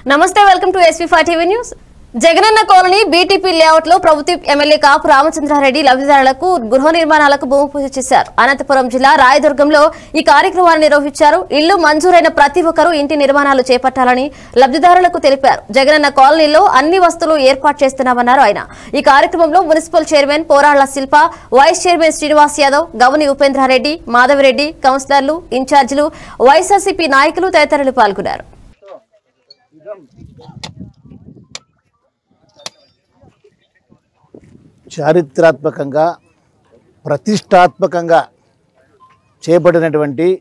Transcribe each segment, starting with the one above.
నమస్తే welcome to SP five TV news Jagananna colony BTP layout లో ప్రభుత్వ ఎమ్మెల్యే కాపు రామచంద్రారెడ్డి లబ్ధిదారులకు గృహ నిర్మాణాలకు భూమి పూజ చేశారు అనంతపురం జిల్లా రాయదుర్గంలో ఈ కార్యక్రమాన్ని నిర్వహించారు ఇల్లు మంజూరైన ప్రతి ఒక్కరూ ఇంటి నిర్మాణాలు చేపట్టాలని లబ్ధిదారులకు తెలిపారు జగనన్న కాలనీలో అన్ని వస్తువులు ఏర్పాటు చేస్తున్నామన్నారు ఆయన ఈ కార్యక్రమంలో municipal chairman Poralla Shilpa vice chairman Srinivas Yadav Gavani Upendra Reddy Madhava Reddy కౌన్సిలర్లు ఇన్ఛార్జీలు వైఎస్ఆర్సీపీ నాయకులు తదితరులు పాల్గొన్నారు చారిత్రాత్మకంగా ప్రతిష్టాత్మకంగా చేపట్టినటువంటి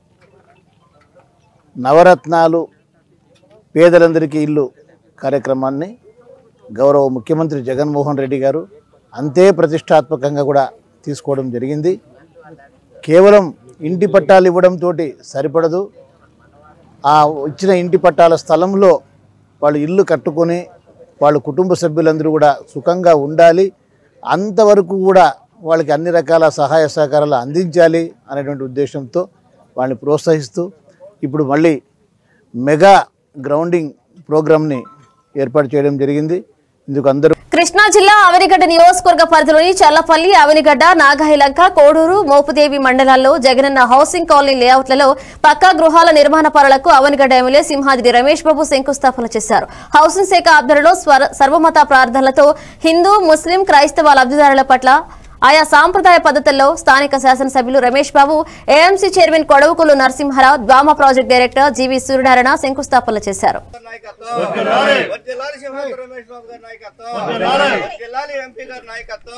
నవరత్నాలు పేదలందరికీ ఇల్లు కార్యక్రమాన్ని గౌరవ ముఖ్యమంత్రి జగన్మోహన్ రెడ్డి గారు అంతే ప్రతిష్టాత్మకంగా కూడా తీసుకోవడం జరిగింది కేవలం ఇంటి పట్టాలు ఇవ్వడంతో సరిపడదు ఆ ఇచ్చిన ఇంటి పట్టాల స్థలంలో వాళ్ళు ఇల్లు కట్టుకొని వాళ్ళ కుటుంబ సభ్యులందరూ కూడా సుఖంగా ఉండాలి అంతవరకు కూడా వాళ్ళకి అన్ని రకాల సహాయ సహకారాలు అందించాలి అనేటువంటి ఉద్దేశంతో వాళ్ళని ప్రోత్సహిస్తూ ఇప్పుడు మళ్ళీ మెగా గ్రౌండింగ్ ప్రోగ్రామ్ని ఏర్పాటు చేయడం జరిగింది ఇందుకు అందరూ కృష్ణా జిల్లా అవనిగడ్డ నియోజకవర్గ పరిధిలోని చల్లపల్లి అవనిగడ్డ నాగహిలంక కోడూరు మోపుదేవి మండలాల్లో జగనన్న హౌసింగ్ కాలనీ లేఅవుట్లలో పక్కా గృహాల నిర్మాణ పనులకు అవనిగడ్డ ఎమ్మెల్యే సింహాద్రి రమేష్ బాబు శంకుస్థాపన చేశారు హౌసింగ్ శాఖ ఆధ్వర్యంలో స్వర- సర్వమత ప్రార్థనలతో హిందూ ముస్లిం క్రైస్తవ లబ్ధిదారుల పట్ల ఆయా సాంప్రదాయ పద్ధతుల్లో స్థానిక శాసనసభ్యులు Ramesh Babu AMC chairman Kodavakulu Narasimha Rao DWAMA project director GV Suryanarayana శంకుస్థాపన చేశారు నాయకత్వం వర్ధిల్లాలి సింహాద్రి రమేష్ బాబు గారి నాయకత్వం వర్ధిల్లాలి ఎంపీ గారి నాయకత్వం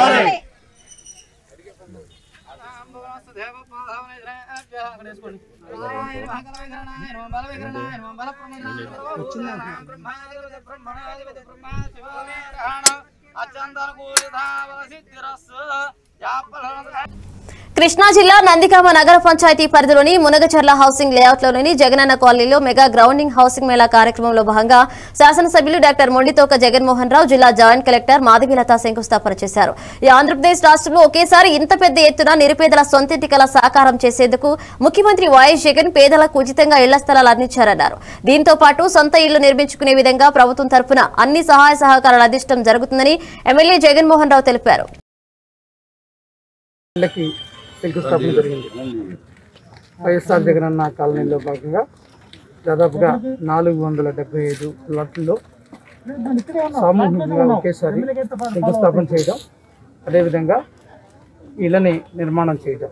కృష్ణా జిల్లా నందిగామ నగర పంచాయతీ పరిధిలోని మునగచర్ల హౌసింగ్ లేఅవుట్లోని జగనన్న కాలనీలో మెగా గ్రౌండింగ్ హౌసింగ్ మేళా కార్యక్రమంలో భాగంగా శాసనసభ్యులు డాక్టర్ మొండితోక జగన్మోహన్ రావు జిల్లా జాయింట్ కలెక్టర్ మాధవీలత శంకుస్థాపన చేశారు ఈ ఆంధ్రప్రదేశ్ రాష్ట్రంలో ఒకేసారి ఇంత పెద్ద ఎత్తున నిరుపేదల సొంతింటి కల సాకారం చేసేందుకు ముఖ్యమంత్రి వైఎస్ జగన్ పేదలకు ఉచితంగా ఇళ్ల స్థలాలు అందించారన్నారు దీంతో పాటు సొంత ఇళ్లు నిర్మించుకునే విధంగా ప్రభుత్వం తరపున అన్ని సహాయ సహకారాలు అందించడం జరుగుతుందని ఎమ్మెల్యే జగన్మోహన్ రావు తెలిపారు ఇళ్ళకి శంకుస్థాపన జరిగింది వైఎస్ఆర్ జగనన్న కాలనీలో భాగంగా దాదాపుగా నాలుగు వందల డెబ్బై ఐదు ప్లాట్లలో సామూహికంగా ఒకేసారి శంకుస్థాపన చేయడం అదేవిధంగా ఇళ్ళని నిర్మాణం చేయడం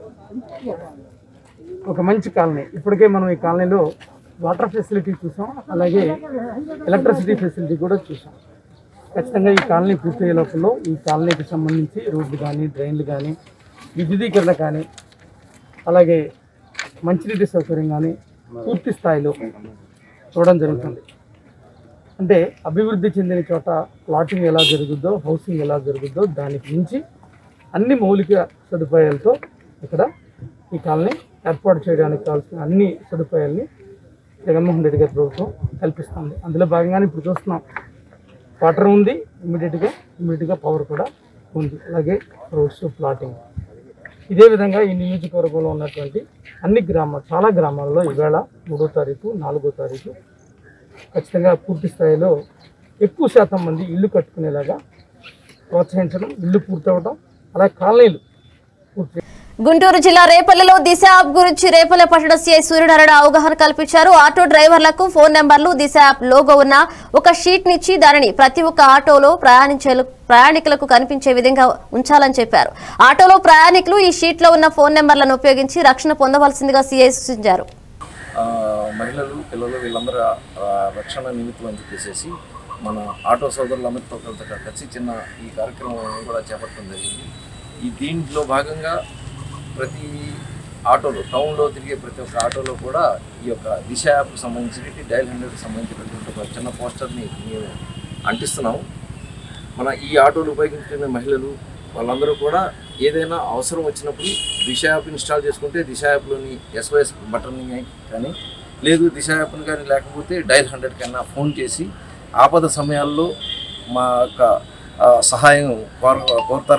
ఒక మంచి కాలనీ ఇప్పటికే మనం ఈ కాలనీలో వాటర్ ఫెసిలిటీ చూసాం అలాగే ఎలక్ట్రిసిటీ ఫెసిలిటీ కూడా చూసాం ఖచ్చితంగా ఈ కాలనీ పూర్తయ్యే లోపల ఈ కాలనీకి సంబంధించి రోడ్లు కానీ డ్రైన్లు కానీ విద్యుదీకరణ కానీ అలాగే మంచినీటి సౌకర్యం కానీ పూర్తి స్థాయిలో చూడడం జరుగుతుంది అంటే అభివృద్ధి చెందిన చోట ప్లాటింగ్ ఎలా జరుగుద్దో హౌసింగ్ ఎలా జరుగుద్దో దానికి మించి అన్ని మౌలిక సదుపాయాలతో ఇక్కడ ఈ కాలనీ ఏర్పాటు చేయడానికి కావాల్సిన అన్ని సదుపాయాల్ని జగన్మోహన్ రెడ్డి గారి ప్రభుత్వం కల్పిస్తుంది అందులో భాగంగానే ఇప్పుడు చూస్తున్నాం వాటర్ ఉంది ఇమీడియట్గా ఇమీడియట్గా పవర్ కూడా ఉంది అలాగే రోడ్స్ ప్లాటింగ్ ఇదే విధంగా ఈ నియోజకవర్గంలో ఉన్నటువంటి అన్ని గ్రామాలు చాలా గ్రామాలలో ఈవేళ మూడో తారీఖు నాలుగో తారీఖు ఖచ్చితంగా పూర్తి స్థాయిలో ఎక్కువ శాతం మంది ఇల్లు కట్టుకునేలాగా ప్రోత్సహించడం ఇల్లు పూర్తవడం అలాగే కాలనీలు పూర్తి గుంటూరు జిల్లా రేపల్లెలో దిశ యాప్ గురించి రేపల్లె పట్టణ సీఐ సూర్యనారాయణ అవగాహన కల్పించారు ఆటో డ్రైవర్లకు ఫోన్ నెంబర్లు దిశ యాప్ లోగో ఉన్న ఒక షీట్ నిచ్చి దానిని ప్రతి ఒక్క ఆటోలో ప్రయాణించే ప్రయాణికులకు కనిపించే విధంగా ఉంచాలని చెప్పారు ఆటోలో ప్రయాణికులు ఈ షీట్ లో ఉన్న ఫోన్ నెంబర్లను ఉపయోగించి రక్షణ పొందవలసిందిగా సీఐ సూచించారు ఆ, మహిళలు పిల్లలు వీళ్ళందరూ ఆ, రక్షణ నిమిత్తం అని చెప్పేసి మన ఆటో సోదరులందరితో కలిసి కలిసి చిన్న ఈ కార్యక్రమం కూడా చేపట్టడం జరిగింది ఈ దీంట్లో భాగంగా ప్రతి ఆటోలో టౌన్లో తిరిగే ప్రతి ఒక్క ఆటోలో కూడా ఈ యొక్క దిశ యాప్కి సంబంధించి డైల్ హండ్రెడ్కి సంబంధించినటువంటి ఒక చిన్న పోస్టర్ని మేము అంటిస్తున్నాము మన ఈ ఆటోలు ఉపయోగించుకునే మహిళలు వాళ్ళందరూ కూడా ఏదైనా అవసరం వచ్చినప్పుడు దిశ యాప్ ఇన్స్టాల్ చేసుకుంటే దిశ యాప్లోని ఎస్ఓఎస్ బటన్ కానీ లేదు దిశ యాప్ని కానీ లేకపోతే డైల్ హండ్రెడ్ కన్నా ఫోన్ చేసి ఆపద సమయాల్లో మా యొక్క ఆ, సహాయం కోర కోరుతారు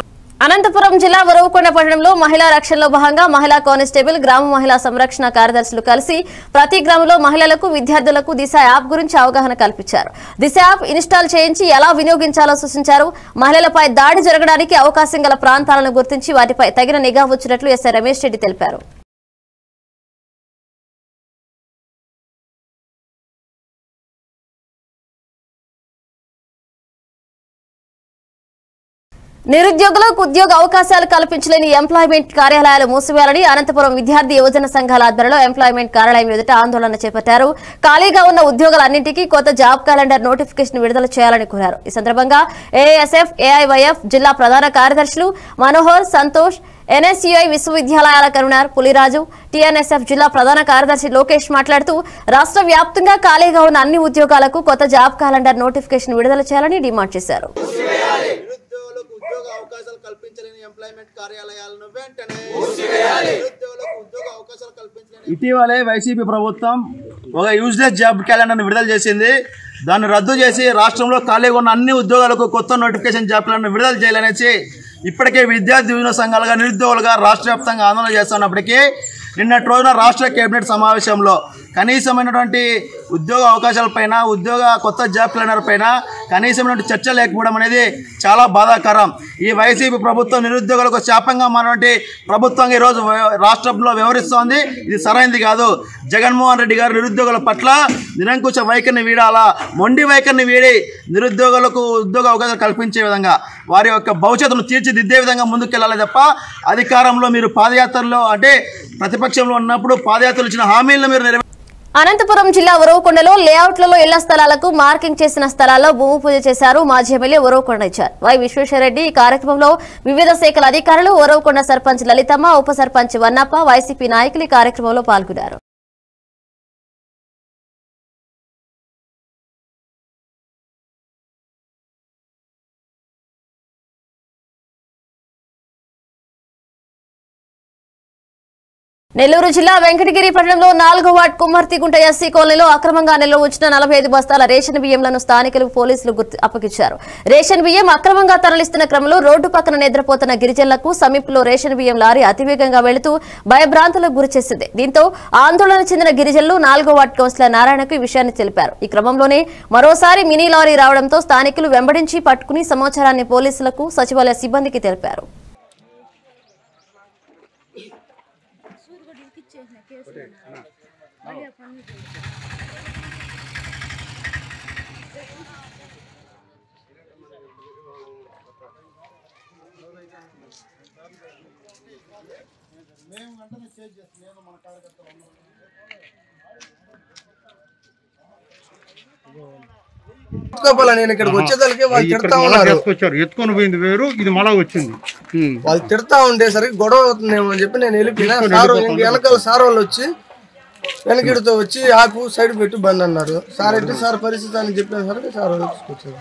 అనంతపురం జిల్లా వరవకొండ పట్టణంలో మహిళా రక్షణలో భాగంగా మహిళా కానిస్టేబుల్ గ్రామ మహిళా సంరక్షణ కార్యదర్శులు కలిసి ప్రతి గ్రామంలో మహిళలకు విద్యార్థులకు దిశ యాప్ గురించి అవగాహన కల్పించారు దిశ యాప్ ఇన్స్టాల్ చేయించి ఎలా వినియోగించాలో సూచించారు మహిళలపై దాడి జరగడానికి అవకాశం గల ప్రాంతాలను గుర్తించి వాటిపై తగిన నిఘా వచ్చినట్లు ఎస్ఐ రమేష్ రెడ్డి తెలిపారు నిరుద్యోగులకు ఉద్యోగ అవకాశాలు కల్పించలేని ఎంప్లాయ్మెంట్ కార్యాలయాలు మూసివేయాలని అనంతపురం విద్యార్థి యువజన సంఘాల ఆధ్వర్యంలో ఎంప్లాయ్మెంట్ కార్యాలయం ఎదుట ఆందోళన చేపట్టారు ఖాళీగా ఉన్న ఉద్యోగాలన్నింటికీ కొత్త జాబ్ క్యాలెండర్ నోటిఫికేషన్ విడుదల చేయాలని కోరారు ఈ సందర్భంగా ఏఐఎస్ఎఫ్ ఏఐవైఎఫ్ జిల్లా ప్రధాన కార్యదర్శులు మనోహర్ సంతోష్ ఎన్ఎస్యుఐ విశ్వవిద్యాలయాల కన్వీనర్ పులిరాజు టీఎన్ఎస్ఎఫ్ జిల్లా ప్రధాన కార్యదర్శి లోకేష్ మాట్లాడుతూ రాష్ట్ర వ్యాప్తంగా ఖాళీగా ఉన్న అన్ని ఉద్యోగాలకు కొత్త జాబ్ క్యాలెండర్ నోటిఫికేషన్ విడుదల చేయాలని డిమాండ్ చేశారు నిరుద్యోగులకు ఉద్యోగ అవకాశాలు కల్పించలేని ఎంప్లాయ్మెంట్ కార్యాలయాలను వెంటనే నిరుద్యోగులకు ఉద్యోగ అవకాశాలు కల్పించలేని ఇటీవలే వైసీపీ ప్రభుత్వం ఒక యూజ్లెస్ జాబ్ క్యాలెండర్ను విడుదల చేసింది దాన్ని రద్దు చేసి రాష్ట్రంలో ఖాళీగా ఉన్న అన్ని ఉద్యోగాలకు కొత్త నోటిఫికేషన్ జాబ్ క్యాలెండర్ విడుదల చేయాలనేసి ఇప్పటికే విద్యార్థి యువజన సంఘాలుగా నిరుద్యోగులుగా రాష్ట్ర వ్యాప్తంగా ఆందోళన చేస్తున్నప్పటికీ నిన్నటి రోజున రాష్ట్ర కేబినెట్ సమావేశంలో కనీసమైనటువంటి ఉద్యోగ అవకాశాలపైన ఉద్యోగ కొత్త జాబ్ క్యాలెండర్ పైన కనీసమైనటువంటి చర్చ లేకపోవడం అనేది చాలా బాధాకరం ఈ వైసీపీ ప్రభుత్వం నిరుద్యోగులకు శాపంగా మారినటువంటి ప్రభుత్వంగా ఈరోజు వ్య- రాష్ట్రంలో వ్యవహరిస్తోంది ఇది సరైనది కాదు జగన్మోహన్ రెడ్డి గారు నిరుద్యోగుల పట్ల నిరంకుశ వైఖరిని వీడాలా మొండి వైఖరిని వీడి నిరుద్యోగులకు ఉద్యోగ అవకాశాలు కల్పించే విధంగా వారి యొక్క భవిష్యత్తును తీర్చిదిద్దే విధంగా ముందుకెళ్ళాలి తప్ప అధికారంలో మీరు పాదయాత్రలో అంటే ప్రతిపక్షంలో ఉన్నప్పుడు పాదయాత్రలు ఇచ్చిన హామీలను మీరు నెరవే అనంతపురం జిల్లా ఉరవకొండలో లేఅవుట్లలో ఇళ్ల స్థలాలకు మార్కింగ్ చేసిన స్థలాల్లో భూమి పూజ చేశారు మాజీ ఎమ్మెల్యే ఉరవకొండ ఇచ్చారు వై విశ్వేశ్వరరెడ్డి ఈ కార్యక్రమంలో వివిధ శాఖల అధికారులు ఉరవకొండ సర్పంచ్ లలితమ్మ ఉప సర్పంచ్ వన్నప్ప వైసీపీ నాయకులు ఈ కార్యక్రమంలో పాల్గొన్నారు నెల్లూరు జిల్లా వెంకటగిరి పట్టణంలో నాలుగో వార్డ్ కుమ్మర్తిగుంట ఎస్సీ కాలనీలో అక్రమంగా నిల్వ ఉంచిన నలభై ఐదు బస్తాల రేషన్ బియ్యంలను స్థానికులు పోలీసులు గుర్తు అప్పగించారు రేషన్ బియ్యం అక్రమంగా తరలిస్తున్న క్రమంలో రోడ్డు పక్కన నిద్రపోతున్న గిరిజనులకు సమీపంలో రేషన్ బియ్యం లారీ అతివేగంగా వెళుతూ భయభ్రాంతులకు గురిచేసింది దీంతో ఆందోళన చెందిన గిరిజనులు నాలుగో వార్డ్ కౌన్సిలర్ నారాయణకు ఈ విషయాన్ని తెలిపారు ఈ క్రమంలోనే మరోసారి మినీ లారీ రావడంతో స్థానికులు వెంబడించి పట్టుకుని సమాచారాన్ని పోలీసులకు సచివాలయ సిబ్బందికి తెలిపారు ఎత్తుకోపోలే నేను ఇక్కడికి వచ్చేసరికి వాళ్ళు తిడతా ఉన్నారు తీసుకొచ్చారు ఎత్తుకొని పోయింది వేరు ఇది మళ్ళా వచ్చింది వాళ్ళు తిడతా ఉండేసరికి గొడవ అవుతుందేమో అని చెప్పి నేను వెళ్ళిపోయినా సార్ ఇంక వెనకాల సార్ వాళ్ళు వచ్చి వెనకిడితో వచ్చి ఆపు సైడ్ పెట్టి బండి అన్నారు సార్ ఎట్టి సార్ పరిస్థితి అని చెప్పేసరికి సార్ వాళ్ళు తీసుకొచ్చారు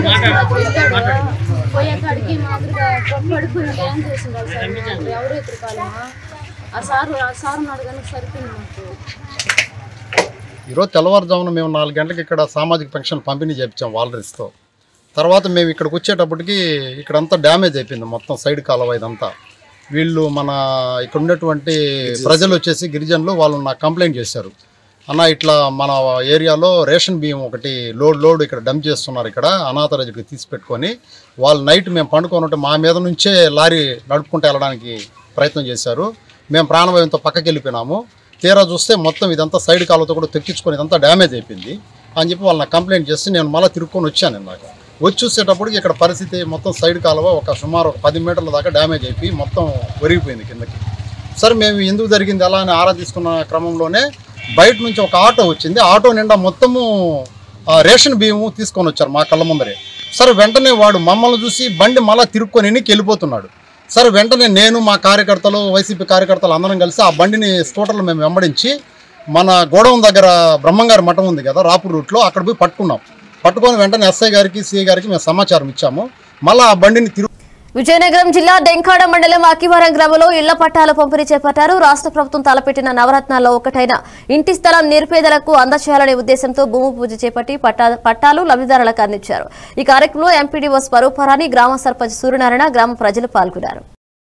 పోయేకాడికి మాదిరిగా పడుకుని డ్యాన్స్ చేసిండాలి సార్ మాకు ఎవరు ఎదురు కాలమా ఆ సార్ ఆ సార్ అడగానే సరిపోయింది మాకు ఈరోజు తెల్లవారుజామున మేము నాలుగు గంటలకు ఇక్కడ సామాజిక పెన్షన్ పంపిణీ చేయించాం వాలరీస్తో తర్వాత మేము ఇక్కడికి వచ్చేటప్పటికి ఇక్కడంతా డ్యామేజ్ అయిపోయింది మొత్తం సైడ్ కాలువ ఇదంతా వీళ్ళు మన ఇక్కడ ఉన్నటువంటి ప్రజలు వచ్చేసి గిరిజనులు వాళ్ళు నాకు కంప్లైంట్ చేశారు అన్న ఇట్లా మన ఏరియాలో రేషన్ బియ్యం ఒకటి లోడ్ లోడ్ ఇక్కడ డంప్ చేస్తున్నారు ఇక్కడ అనాథ రజుకి తీసి పెట్టుకొని వాళ్ళు నైట్ మేము పండుకొని ఉంటే మా మీద నుంచే లారీ నడుపుకుంటూ వెళ్ళడానికి ప్రయత్నం చేశారు మేము ప్రాణభయంతో పక్కకి వెళ్ళిపోయినాము తీరా చూస్తే మొత్తం ఇదంతా సైడ్ కాలువతో కూడా తెక్కించుకొని ఇదంతా డ్యామేజ్ అయిపోయింది అని చెప్పి వాళ్ళని కంప్లైంట్ చేసి నేను మళ్ళీ తిరుక్కొని వచ్చాను ఇందాక వచ్చి చూసేటప్పటికి ఇక్కడ పరిస్థితి మొత్తం సైడ్ కాలువ ఒక సుమారు ఒక పది మీటర్ల దాకా డ్యామేజ్ అయిపోయి మొత్తం ఒరిగిపోయింది కిందకి సరే మేము ఎందుకు జరిగింది ఎలా అని ఆరా తీసుకున్న క్రమంలోనే బయట నుంచి ఒక ఆటో వచ్చింది ఆటో నిండా మొత్తము ఆ, రేషన్ బియ్యము తీసుకొని వచ్చారు మా కళ్ళ ముందరే సరే వెంటనే వాడు మమ్మల్ని చూసి బండి మళ్ళీ తిరుక్కొని ఎన్నికి వెళ్ళిపోతున్నాడు సరే వెంటనే నేను మా కార్యకర్తలు వైసీపీ కార్యకర్తలు అందరం కలిసి ఆ బండిని స్కూటర్లో మేము వెంబడించి మన గోడౌన్ దగ్గర బ్రహ్మంగారి మఠం ఉంది కదా రాపూర్ రూట్లో అక్కడ పోయి పట్టుకున్నాం పట్టుకొని వెంటనే ఎస్ఐ గారికి సిఐ గారికి మేము సమాచారం ఇచ్చాము మళ్ళీ ఆ బండిని తిరుగు విజయనగరం జిల్లా డెంకాడ మండలం అకివరం గ్రామంలో ఇళ్ల పట్టాల పంపిణీ చేపట్టారు రాష్ట్ర ప్రభుత్వం తలపెట్టిన నవరత్నాల్లో ఒకటైన ఇంటి స్థలం నిరుపేదలకు అందచేయాలనే ఉద్దేశంతో భూమి పూజ చేపట్టి పట్టా- పట్టాలు లబ్ధిదారులకు అందించారు ఈ కార్యక్రమంలో ఎంపీడీఓ స్వరూపారాణి గ్రామ సర్పంచ్ సూర్యనారాయణ గ్రామ ప్రజలు పాల్గొన్నారు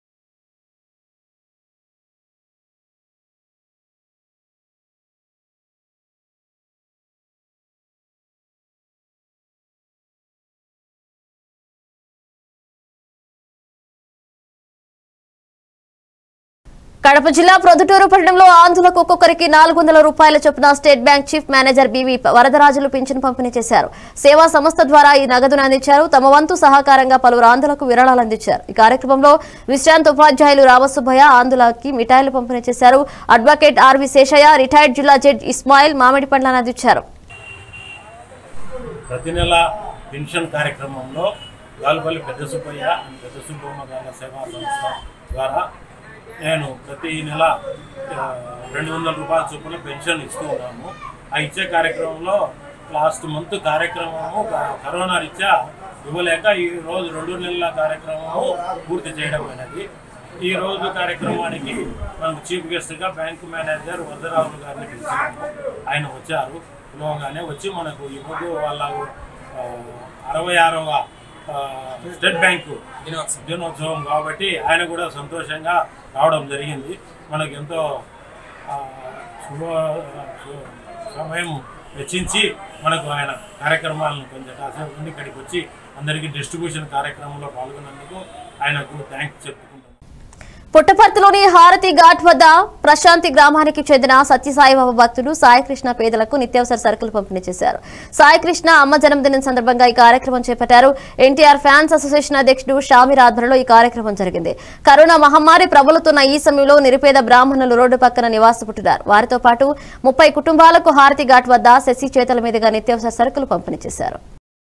కడప జిల్లా ప్రొద్దుటూరు పట్టణంలో ఆంధ్రులకు ఒక్కొక్కరికి నాలుగు వందల రూపాయల చొప్పున state bank chief manager BV Varadarajulu పింఛను పంపిణీ చేశారు సేవా సంస్థ ద్వారా ఈ నగదును అందించారు తమ వంతు సహకారంగా పలువురు ఆంధ్రులకు విరాళాలు అందించారు ఈ కార్యక్రమంలో విశ్రాంత ఉపాధ్యాయులు రామసుబ్బయ్య ఆంధ్రులకి మిఠాయిలు పంపిణీ చేశారు అడ్వకేట్ ఆర్వి శేషయ్య రిటైర్డ్ జిల్లా జడ్జి ఇస్మాయిల్ మామిడి పండ్లను అందించారు ప్రతి నెల పెన్షన్ కార్యక్రమంలో గాలుపల్లి పెద్ద సుబ్బయ్య అండ్ పెద్ద సుబ్బమ్మ గారి సేవా సంస్థ ద్వారా నేను ప్రతి నెల ఆ, రెండు వందల రూపాయల చొప్పున పెన్షన్ ఇస్తూ ఉన్నాము ఆ ఇచ్చే కార్యక్రమంలో లాస్ట్ మంత్ కార్యక్రమము క- కరోనా రీత్యా ఇవ్వలేక ఈ రోజు రెండు నెలల కార్యక్రమము పూర్తి చేయడం అనేది ఈ రోజు కార్యక్రమానికి మనకు చీఫ్ గెస్ట్గా బ్యాంక్ మేనేజర్ వరదరాజు గారిని పిలిచాము ఆయన వచ్చారు పిలవగానే వచ్చి మనకు ఈ రోజు వాళ్ళ ఆ, అరవై ఆరవ ఆ, స్టేట్ బ్యాంకు దినోత్సవం కాబట్టి ఆయన కూడా సంతోషంగా రావడం జరిగింది మనకు ఎంతో ఆ, శుభ శు- సమయం వెచ్చించి మనకు ఆయన కార్యక్రమాలను కొంచెం కాసేపు నుండి ఇక్కడికి వచ్చి అందరికీ డిస్ట్రిబ్యూషన్ కార్యక్రమంలో పాల్గొన్నందుకు ఆయనకు థ్యాంక్స్ చెప్పుకుంటున్నాను పుట్టపర్తిలోని హారతి ఘాట్ వద్ద ప్రశాంతి గ్రామానికి చెందిన సత్యసాయిబాబా భక్తులు సాయికృష్ణ పేదలకు నిత్యావసర సరుకులు పంపిణీ చేశారు సాయికృష్ణ అమ్మ జన్మదినం సందర్భంగా ఈ కార్యక్రమం చేపట్టారు ఎన్టీఆర్ ఫ్యాన్స్ అసోసియేషన్ అధ్యక్షుడు షామీర్ ఆధ్వర్యంలో ఈ కార్యక్రమం జరిగింది కరోనా మహమ్మారి ప్రబలుతున్న ఈ సమయంలో నిరుపేద బ్రాహ్మణులు రోడ్డు పక్కన నివాసపుట్టున్నారు వారితో పాటు ముప్పై కుటుంబాలకు హారతి ఘాట్ వద్ద శశి చేతుల మీదుగా నిత్యావసర సరుకులు పంపిణీ చేశారు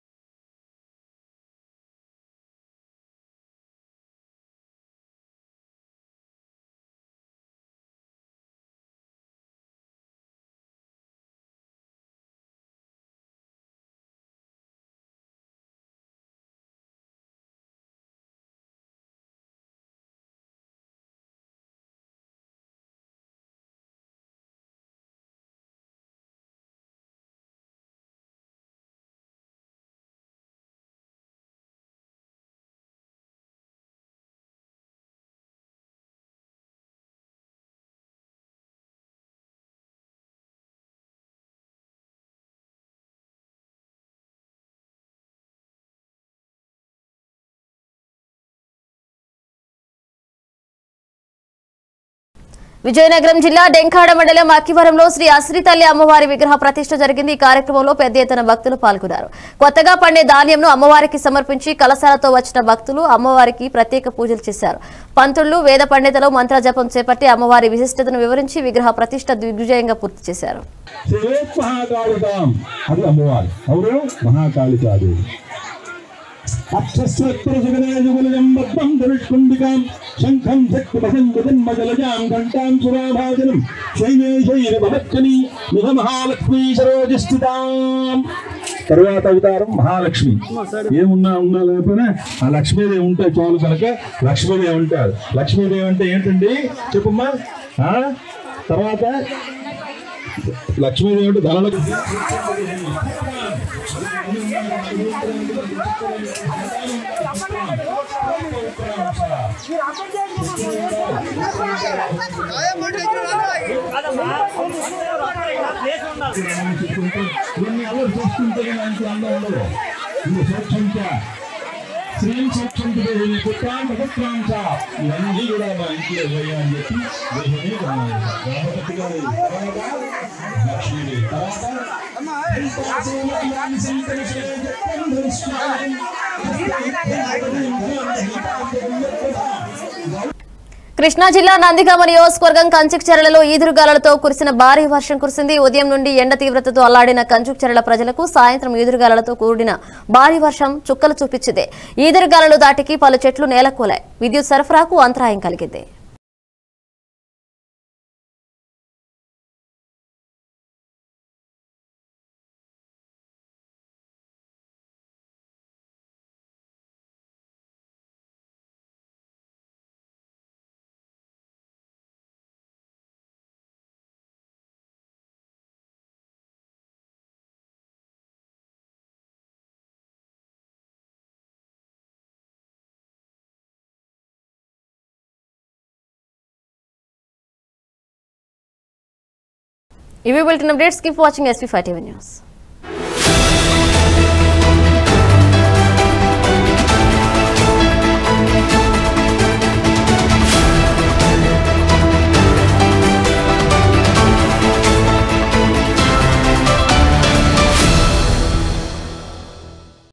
విజయనగరం జిల్లా డెంకాడ మండలం అక్కివరంలో శ్రీ అశ్రీతల్లి అమ్మవారి విగ్రహ ప్రతిష్ఠ జరిగింది ఈ కార్యక్రమంలో పెద్ద ఎత్తున భక్తులు పాల్గొన్నారు కొత్తగా పండే ధాన్యంను అమ్మవారికి సమర్పించి కలశాలతో వచ్చిన భక్తులు అమ్మవారికి ప్రత్యేక పూజలు చేశారు పంతుళ్లు వేద పండితులు మంత్రజపం చేపట్టి అమ్మవారి విశిష్టతను వివరించి విగ్రహ ప్రతిష్ఠ దిగ్విజయంగా పూర్తి చేశారు సేత్ మహాకాళికాం అది అమ్మవారు అవును మహాకాళికాదేవి అక్షస్వత్ర జగదేజుగులం బద్ధం ధనుష్కుండికాం శంఖం శక్తిమసంజన్మజలజాం ఘంటాం సురాభాజనం శైవేశైర భవచ్చని మిహ మహాలక్ష్మీ సరోజస్థితాం తరువాత అవతారం మహాలక్ష్మి ఏమున్నా ఉన్నా లేకపోయినా ఆ లక్ష్మీదేవి ఉంటే చాలు కనుక లక్ష్మీదేవి ఉంటారు లక్ష్మీదేవి అంటే ఏంటండి చెప్పమ్మా ఆ? తర్వాత లక్ష్మీదేవి అంటే ధనలక్ష్మి దీన్ని ఎవరు చూసుకుంటే ఇంట్లో అందం ఉండదు ఇది సూక్ష్మంత శ్రీం సూక్ష్మంత పుత్రాం పుత్రాంశ ఇవన్నీ కూడా మా ఇంట్లో వేయాలని చెప్పి దేశమే గణపతి గారి తర్వాత లక్ష్మీదేవి తర్వాత కృష్ణా జిల్లా నందిగామ నియోజకవర్గం కంచుక్చెరలలో ఈదురుగాలతో కురిసిన భారీ వర్షం కురిసింది ఉదయం నుండి ఎండ తీవ్రతతో అల్లాడిన కంచుక్చెరల ప్రజలకు సాయంత్రం ఈదురుగాలతో కూడిన భారీ వర్షం చుక్కలు చూపించింది ఈదురుగాలలు దాటికి పలు చెట్లు నేలకూలాయి విద్యుత్ సరఫరాకు అంతరాయం కలిగింది ఇవి bulletin updates keep watching SP five TV news